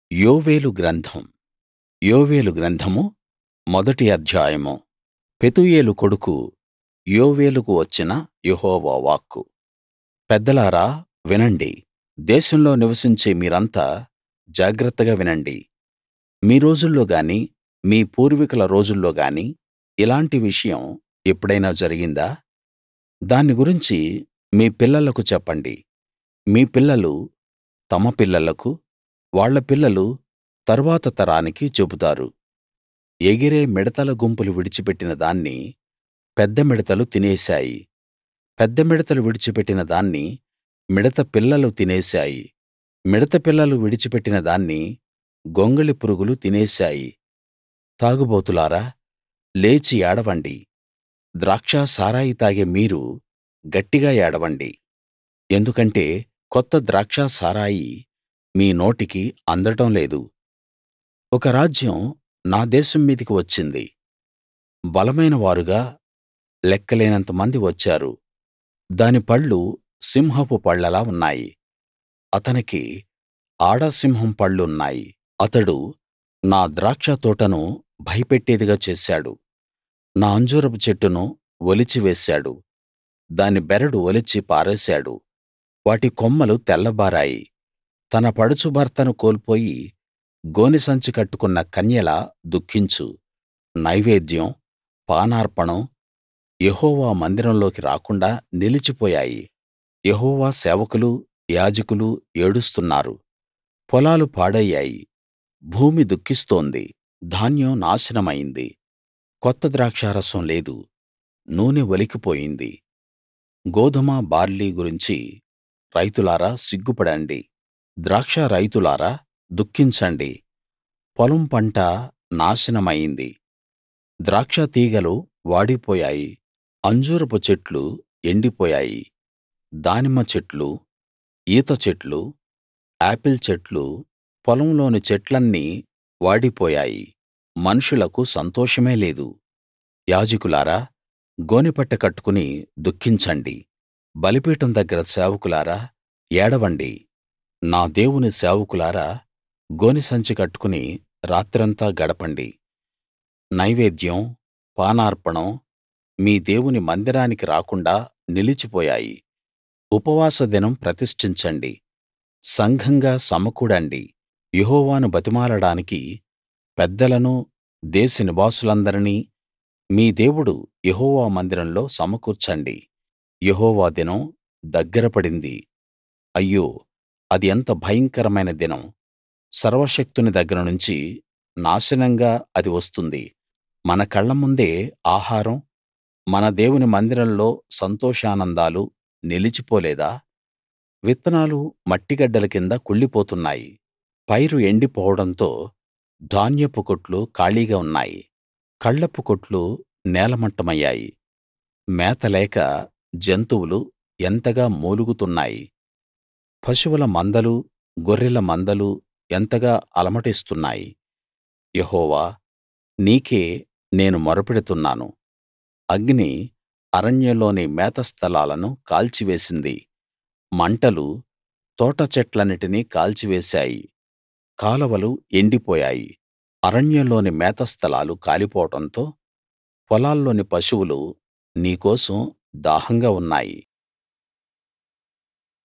యోవేలు గ్రంథం యోవేలు గ్రంథము మొదటి అధ్యాయము పెతూయేలు కొడుకు యోవేలుకు వచ్చిన యెహోవా వాక్కు పెద్దలారా వినండి దేశంలో నివసించే మీరంతా జాగ్రత్తగా వినండి మీ రోజుల్లో గాని మీ పూర్వీకుల రోజుల్లో గాని ఇలాంటి విషయం ఎప్పుడైనా జరిగిందా దాన్ని గురించి మీ పిల్లలకు చెప్పండి మీ పిల్లలు తమ పిల్లలకు వాళ్ళ పిల్లలు తరువాత తరానికి చెబుతారు ఎగిరే మిడతల గుంపులు విడిచిపెట్టిన దాన్ని పెద్ద మిడతలు తినేశాయి పెద్ద మిడతలు విడిచిపెట్టిన దాన్ని మిడత పిల్లలు తినేశాయి మిడత పిల్లలు విడిచిపెట్టిన దాన్ని గొంగళి పురుగులు తినేశాయి తాగుబోతులారా లేచి ఏడవండి ద్రాక్ష సారాయి తాగే మీరు గట్టిగా ఏడవండి ఎందుకంటే కొత్త ద్రాక్ష సారాయి మీ నోటికి అందడం లేదు ఒక రాజ్యం నా దేశం మీదికి వచ్చింది బలమైన వారుగా లెక్కలేనంత మంది వచ్చారు దాని పళ్ళు సింహపు పళ్ళలా ఉన్నాయి అతనికి ఆడ సింహం పళ్ళున్నాయి అతడు నా ద్రాక్షతోటను భయపెట్టేదిగా చేశాడు నా అంజూరపు చెట్టును ఒలిచి వేశాడు దాని బెరడు ఒలిచి పారేశాడు వాటి కొమ్మలు తెల్లబారాయి తన పడుచు భర్తను కోల్పోయి గోనెసంచి కట్టుకున్న కన్యలా దుఃఖించు నైవేద్యం పానార్పణం యెహోవా మందిరంలోకి రాకుండా నిలిచిపోయాయి యెహోవా సేవకులు యాజకులు ఏడుస్తున్నారు పొలాలు పాడయ్యాయి భూమి దుఃఖిస్తోంది ధాన్యం నాశనమైంది కొత్త ద్రాక్షారసం లేదు నూనె ఒలికిపోయింది గోదుమ బార్లీ గురించి రైతులారా సిగ్గుపడండి ద్రాక్ష రైతులారా దుఃఖించండి పొలం పంట నాశనమయింది ద్రాక్ష తీగలు వాడిపోయాయి అంజూరపు చెట్లు ఎండిపోయాయి దానిమ్మ చెట్లు ఈత చెట్లు ఆపిల్ చెట్లు పొలంలోని చెట్లన్నీ వాడిపోయాయి మనుషులకు సంతోషమే లేదు యాజకులారా గోనెపట్ట కట్టుకుని దుఃఖించండి బలిపీఠం దగ్గర సేవకులారా ఏడవండి నా దేవుని సేవకులారా గోనెసంచి కట్టుకుని రాత్రంతా గడపండి నైవేద్యం పానార్పణం మీ దేవుని మందిరానికి రాకుండా నిలిచిపోయాయి ఉపవాస దినం ప్రతిష్ఠించండి సంఘంగా సమకూడండి యెహోవాను బతిమాలడానికి పెద్దలనూ దేశ నివాసులందరినీ మీ దేవుడు యెహోవా మందిరంలో సమకూర్చండి యెహోవా దినం దగ్గర పడింది అయ్యో అది ఎంత భయంకరమైన దినం సర్వశక్తుని దగ్గర నుంచి నాశనంగా అది వస్తుంది మన కళ్ళ ముందే ఆహారం మన దేవుని మందిరంలో సంతోషానందాలు నిలిచిపోలేదా విత్తనాలు మట్టిగడ్డల కింద కుళ్ళిపోతున్నాయి పైరు ఎండిపోవడంతో ధాన్యపు కొట్లు ఖాళీగా ఉన్నాయి కళ్లపు కొట్లు నేలమట్టమయ్యాయి మేత లేక జంతువులు ఎంతగా మూలుగుతున్నాయి పశువుల మందలు గొర్రెల మందలు ఎంతగా అలమటిస్తున్నాయి యెహోవా నీకే నేను మొరపెడుతున్నాను అగ్ని అరణ్యంలోని మేతస్థలాలను కాల్చివేసింది మంటలు తోట చెట్లన్నిటినీ కాల్చివేశాయి కాలవలు ఎండిపోయాయి అరణ్యంలోని మేతస్థలాలు కాలిపోవడంతో పొలాల్లోని పశువులు నీ కోసం దాహంగా ఉన్నాయి